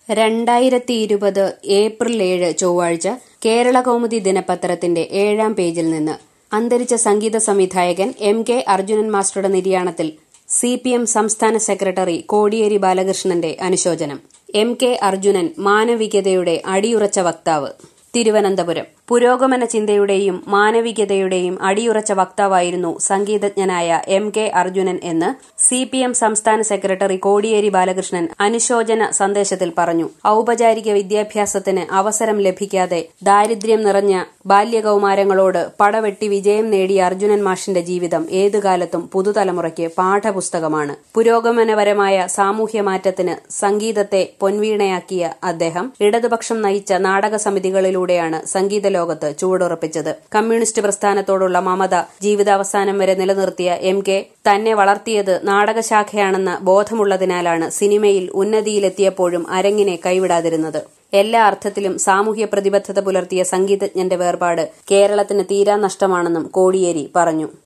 രണ്ടായിരത്തി ഇരുപത് ഏപ്രിൽ ഏഴ് ചൊവ്വാഴ്ച കേരളകൗമുദി ദിനപത്രത്തിന്റെ ഏഴാം പേജിൽ നിന്ന് അന്തരിച്ച സംഗീത സംവിധായകൻ എം കെ അർജുനൻ മാസ്റ്ററുടെ നിര്യാണത്തിൽ സി പി എം സംസ്ഥാന സെക്രട്ടറി കോടിയേരി ബാലകൃഷ്ണന്റെ അനുശോചനം എം കെ അർജുനൻ മാനവികതയുടെ അടിയുറച്ച വക്താവ് തിരുവനന്തപുരം പുരോഗമന ചിന്തയുടെയും മാനവികതയുടെയും അടിയുറച്ച വക്താവായിരുന്നു സംഗീതജ്ഞനായ എം കെ അർജുനൻ എന്ന് സി പി എം സംസ്ഥാന സെക്രട്ടറി കോടിയേരി ബാലകൃഷ്ണൻ അനുശോചന സന്ദേശത്തിൽ പറഞ്ഞു ഔപചാരിക വിദ്യാഭ്യാസത്തിന് അവസരം ലഭിക്കാതെ ദാരിദ്ര്യം നിറഞ്ഞ ബാല്യകൌമാരങ്ങളോട് പടവെട്ടി വിജയം നേടിയ അർജുനൻ മാഷിന്റെ ജീവിതം ഏതുകാലത്തും പുതുതലമുറയ്ക്ക് പാഠപുസ്തകമാണ് പുരോഗമനപരമായ സാമൂഹ്യ മാറ്റത്തിന് സംഗീതത്തെ പൊൻവീണയാക്കിയ അദ്ദേഹം ഇടതുപക്ഷം നയിച്ച നാടക സമിതികളിലൂടെയാണ് സംഗീത ലോകത്ത് ചുവടുറപ്പിച്ചത് കമ്മ്യൂണിസ്റ്റ് പ്രസ്ഥാനത്തോടുള്ള മമത ജീവിതാവസാനം വരെ നിലനിർത്തിയ എം കെ തന്നെ വളർത്തിയത് നാടകശാഖയാണെന്ന ബോധമുള്ളതിനാലാണ് സിനിമയിൽ ഉന്നതിയിലെത്തിയപ്പോഴും അരങ്ങിനെ കൈവിടാതിരുന്നത് എല്ലാ അർത്ഥത്തിലും സാമൂഹ്യ പ്രതിബദ്ധത പുലർത്തിയ സംഗീതജ്ഞന്റെ വേർപാട് കേരളത്തിന് തീരാ നഷ്ടമാണെന്നും കോടിയേരി പറഞ്ഞു